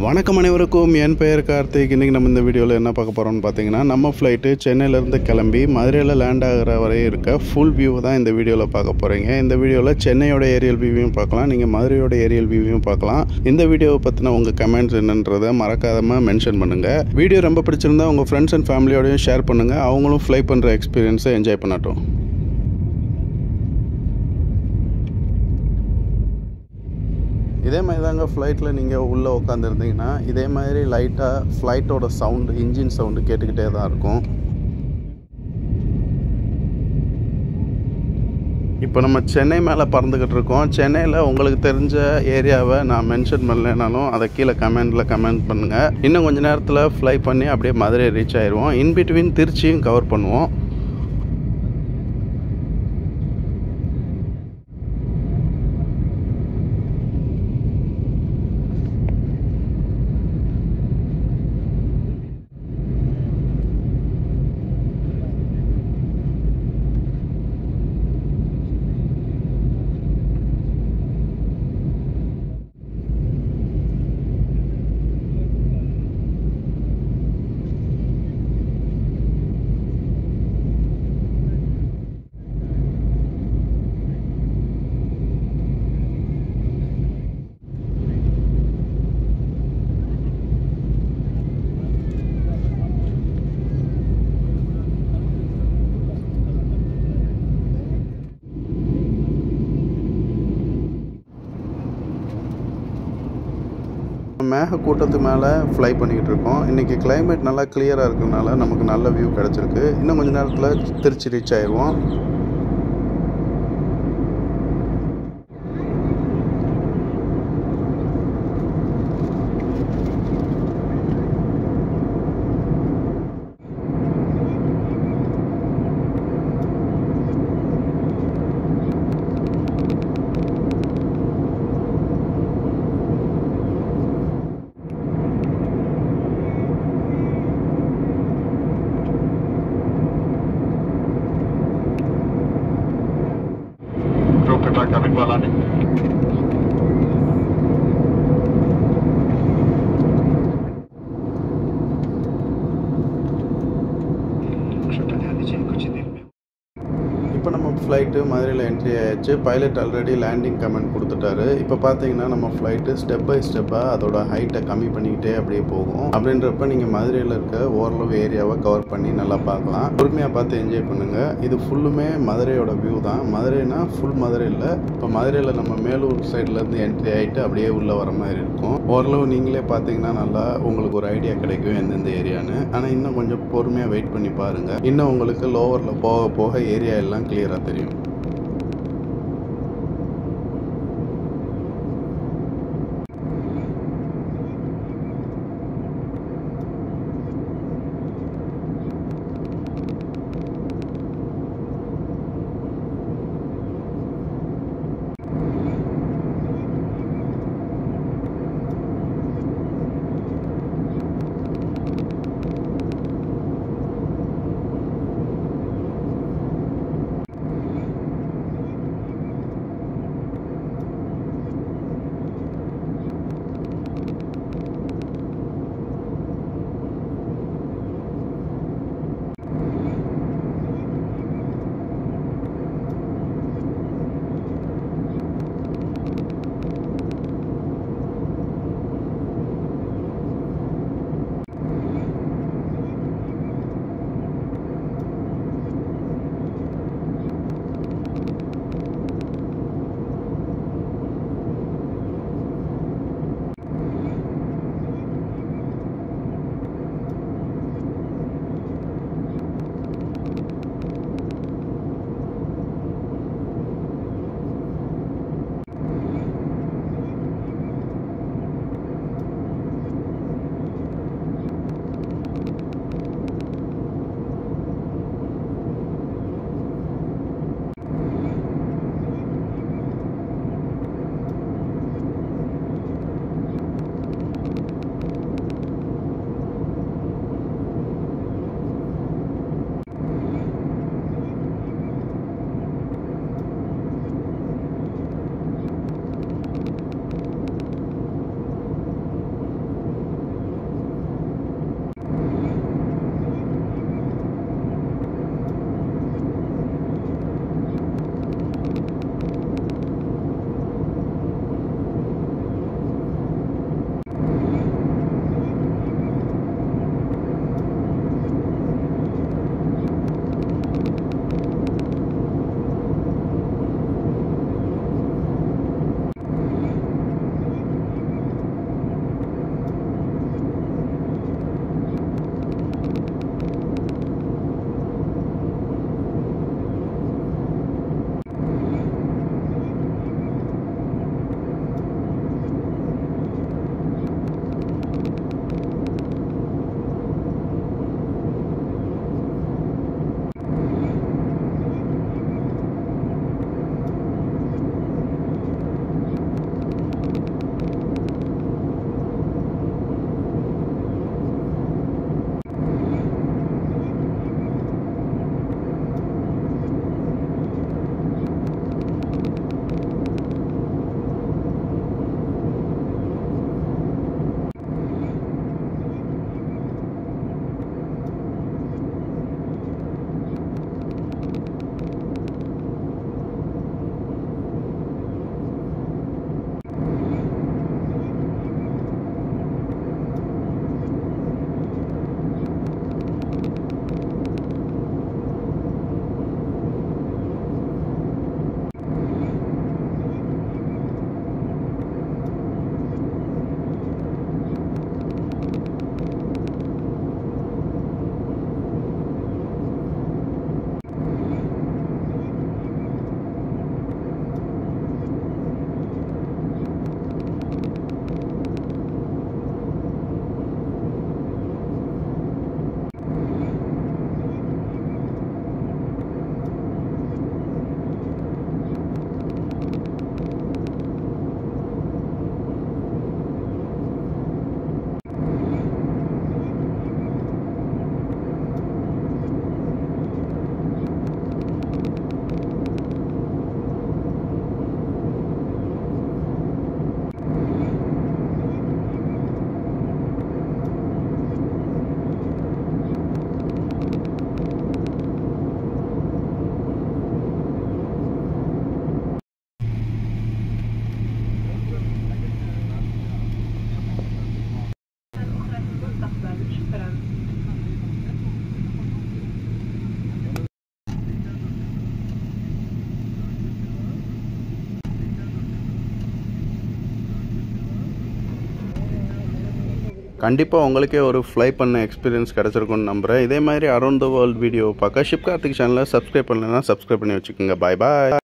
வணக்கம் அனைவருக்கும் என் பெயர் கார்த்திக் இன்றைக்கி நம்ம இந்த வீடியோவில் என்ன பார்க்க போகிறோம்னு பார்த்தீங்கன்னா நம்ம ஃப்ளைட்டு சென்னையிலேருந்து கிளம்பி மதுரையில் லேண்ட் ஆகிற வரை இருக்க ஃபுல் வியூ தான் இந்த வீடியோவில் பார்க்க போகிறீங்க இந்த வீடியோவில் சென்னையோட ஏரியல் வியூவையும் பார்க்கலாம் நீங்கள் மதுரையோட ஏரியல் வியூவையும் பார்க்கலாம் இந்த வீடியோவை பற்றின உங்கள் கமெண்ட்ஸ் என்னன்றதை மறக்காதமாக மென்ஷன் பண்ணுங்கள் வீடியோ ரொம்ப பிடிச்சிருந்தா உங்கள் ஃப்ரெண்ட்ஸ் அண்ட் ஃபேமிலியோடையும் ஷேர் பண்ணுங்கள் அவங்களும் ஃப்ளை பண்ணுற எக்ஸ்பீரியன்ஸை என்ஜாய் பண்ணட்டும் இதே மாதிரி தாங்க ஃப்ளைட்டில் நீங்கள் உள்ளே உட்காந்துருந்தீங்கன்னா இதே மாதிரி லைட்டாக ஃப்ளைட்டோட சவுண்டு இன்ஜின் சவுண்டு கேட்டுக்கிட்டே தான் இருக்கும் இப்போ நம்ம சென்னை மேலே பறந்துக்கிட்டு இருக்கோம் சென்னையில் உங்களுக்கு தெரிஞ்ச ஏரியாவை நான் மென்ஷன் பண்ணலைனாலும் அதை கீழே கமெண்டில் கமெண்ட் பண்ணுங்கள் இன்னும் கொஞ்சம் நேரத்தில் ஃப்ளை பண்ணி அப்படியே மதுரை ரீச் ஆயிடுவோம் இன் பிட்வீன் திருச்சியும் கவர் பண்ணுவோம் மேக கூட்டத்து மேலே ஃப்ளை பண்ணிக்கிட்டு இருக்கோம் இன்றைக்கி கிளைமேட் நல்லா கிளியராக இருக்கிறதுனால நமக்கு நல்ல வியூ கிடச்சிருக்கு இன்னும் கொஞ்சம் நேரத்தில் திருச்சி ரீச் ஆயிடுவோம் Roper tackar vid landning. இப்போ நம்ம ஃப்ளைட்டு மதுரையில் என்ட்ரி ஆயாச்சு பைலட் ஆல்ரெடி லேண்டிங் கமெண்ட் கொடுத்துட்டாரு இப்போ பார்த்தீங்கன்னா நம்ம ஃப்ளைட்டு ஸ்டெப் பை ஸ்டெப்பாக அதோட ஹைட்டை கம்மி பண்ணிக்கிட்டே அப்படியே போகும் அப்படின்றப்ப நீங்கள் மதுரையில் இருக்க ஓரளவு ஏரியாவை கவர் பண்ணி நல்லா பார்க்கலாம் பொறுமையாக பார்த்து என்ஜாய் பண்ணுங்கள் இது ஃபுல்லுமே மதுரையோட வியூ தான் மதுரைனா ஃபுல் மதுரை இல்லை இப்போ மதுரையில் நம்ம மேலூர் சைட்லேருந்து என்ட்ரி ஆகிட்டு அப்படியே உள்ளே வர மாதிரி இருக்கும் ஓரளவு நீங்களே பார்த்தீங்கன்னா நல்லா உங்களுக்கு ஒரு ஐடியா கிடைக்கும் எந்தெந்த ஏரியான்னு ஆனால் இன்னும் கொஞ்சம் பொறுமையாக வெயிட் பண்ணி பாருங்கள் இன்னும் உங்களுக்கு லோவரில் போக போக ஏரியா எல்லாம் கிளியராக தெரியும் கண்டிப்பாக உங்களுக்கே ஒரு ஃப்ளை பண்ண எக்ஸ்பீரியன்ஸ் கிடச்சிருக்கும்னு நம்புகிறேன் இதே மாதிரி அரௌண்ட் த வேர்ல்ட் வீடியோ பார்க்க ஷிப் கார்த்திக் சேனலை சப்ஸ்கிரைப் பண்ணலைன்னா சப்ஸ்கிரைப் பண்ணி வச்சுக்கோங்க பாய் பாய்